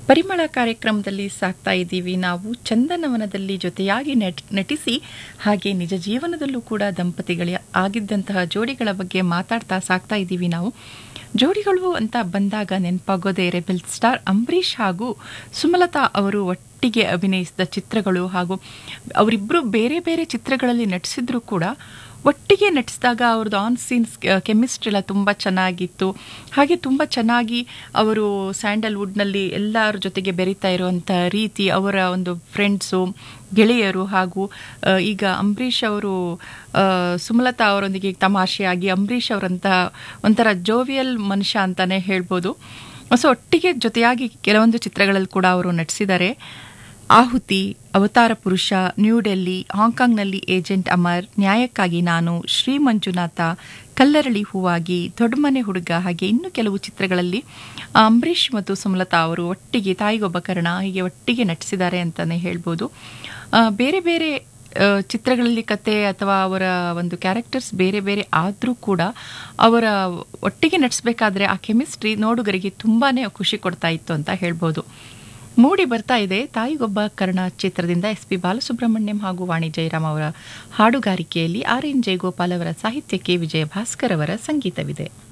ಪರಿಮಳ ಕಾರ್ಯಕ್ರಮದಲ್ಲಿ ಸಾಕ್ತಾ ಇದ್ದೀವಿ ನಾವು ಚಂದನವನದಲ್ಲಿ ಜೊತೆಯಾಗಿ ನಟ್ ನಟಿಸಿ ಹಾಗೆ ನಿಜ ಜೀವನದಲ್ಲೂ ಕೂಡ ದಂಪತಿಗಳ ಆಗಿದ್ದಂತಹ ಜೋಡಿಗಳ ಬಗ್ಗೆ ಮಾತಾಡ್ತಾ ಸಾಕ್ತಾ ಇದ್ದೀವಿ ನಾವು ಜೋಡಿಗಳು ಅಂತ ಬಂದಾಗ ನೆನಪಾಗೋದೇ ರೆಬೆಲ್ ಸ್ಟಾರ್ ಅಂಬರೀಷ್ ಹಾಗೂ ಸುಮಲತಾ ಅವರು ಒಟ್ಟಿಗೆ ಅಭಿನಯಿಸಿದ ಚಿತ್ರಗಳು ಹಾಗೂ ಅವರಿಬ್ಬರು ಬೇರೆ ಬೇರೆ ಚಿತ್ರಗಳಲ್ಲಿ ನಟಿಸಿದ್ರು ಕೂಡ ಒಟ್ಟಿಗೆ ನಟಿಸಿದಾಗ ಅವ್ರದ್ದು ಆನ್ ಸೀನ್ಸ್ ಕೆಮಿಸ್ಟ್ರಿ ಎಲ್ಲ ತುಂಬ ಚೆನ್ನಾಗಿತ್ತು ಹಾಗೆ ತುಂಬ ಚೆನ್ನಾಗಿ ಅವರು ಸ್ಯಾಂಡಲ್ವುಡ್ನಲ್ಲಿ ಎಲ್ಲರ ಜೊತೆಗೆ ಬೆರೀತಾ ಇರುವಂಥ ರೀತಿ ಅವರ ಒಂದು ಫ್ರೆಂಡ್ಸು ಗೆಳೆಯರು ಹಾಗೂ ಆ, ಈಗ ಅಂಬರೀಷ್ ಅವರು ಆ, ಸುಮಲತಾ ಅವರೊಂದಿಗೆ ತಮಾಷೆಯಾಗಿ ಅಂಬರೀಷ್ ಅವರಂಥ ಒಂಥರ ಜೋವಿಯಲ್ ಮನುಷ್ಯ ಅಂತಲೇ ಹೇಳ್ಬೋದು ಸೊ ಒಟ್ಟಿಗೆ ಜೊತೆಯಾಗಿ ಕೆಲವೊಂದು ಚಿತ್ರಗಳಲ್ಲಿ ಕೂಡ ಅವರು ನಟಿಸಿದ್ದಾರೆ ಆಹುತಿ ಅವತಾರ ಪುರುಷ ನ್ಯೂ ಡೆಲ್ಲಿ ಹಾಂಗ್ಕಾಂಗ್ನಲ್ಲಿ ಏಜೆಂಟ್ ಅಮರ್ ನ್ಯಾಯಕ್ಕಾಗಿ ನಾನು ಶ್ರೀ ಮಂಜುನಾಥ ಕಲ್ಲರಳಿ ಹೂವಾಗಿ ದೊಡ್ಡಮನೆ ಹುಡುಗ ಹಾಗೆ ಇನ್ನು ಕೆಲವು ಚಿತ್ರಗಳಲ್ಲಿ ಆ, ಅಂಬರೀಷ್ ಮತ್ತು ಸುಮಲತಾ ಅವರು ಒಟ್ಟಿಗೆ ತಾಯಿಗೊಬ್ಬ ಕರ್ಣ ಹೀಗೆ ಒಟ್ಟಿಗೆ ನಟಿಸಿದ್ದಾರೆ ಅಂತಲೇ ಹೇಳ್ಬೋದು ಆ, ಬೇರೆ ಬೇರೆ ಆ, ಚಿತ್ರಗಳಲ್ಲಿ ಕತೆ ಅಥವಾ ಅವರ ಒಂದು ಕ್ಯಾರೆಕ್ಟರ್ಸ್ ಬೇರೆ ಬೇರೆ ಆದರೂ ಕೂಡ ಅವರ ಒಟ್ಟಿಗೆ ನಟಿಸ್ಬೇಕಾದ್ರೆ ಆ ಕೆಮಿಸ್ಟ್ರಿ ನೋಡುಗರಿಗೆ ತುಂಬಾ ಖುಷಿ ಕೊಡ್ತಾ ಇತ್ತು ಅಂತ ಹೇಳ್ಬೋದು ಮೂಡಿ ಬರ್ತಾ ಇದೆ ತಾಯಿಗೊಬ್ಬ ಕರ್ಣ ಚಿತ್ರದಿಂದ ಎಸ್ ಪಿ ಬಾಲಸುಬ್ರಹ್ಮಣ್ಯಂ ಹಾಗೂ ವಾಣಿ ಜಯರಾಮ್ ಅವರ ಹಾಡುಗಾರಿಕೆಯಲ್ಲಿ ಆರ್ ಎನ್ ಜಯಗೋಪಾಲ್ ಅವರ ಸಾಹಿತ್ಯಕ್ಕೆ ವಿಜಯ ಭಾಸ್ಕರ್ ಅವರ ಸಂಗೀತವಿದೆ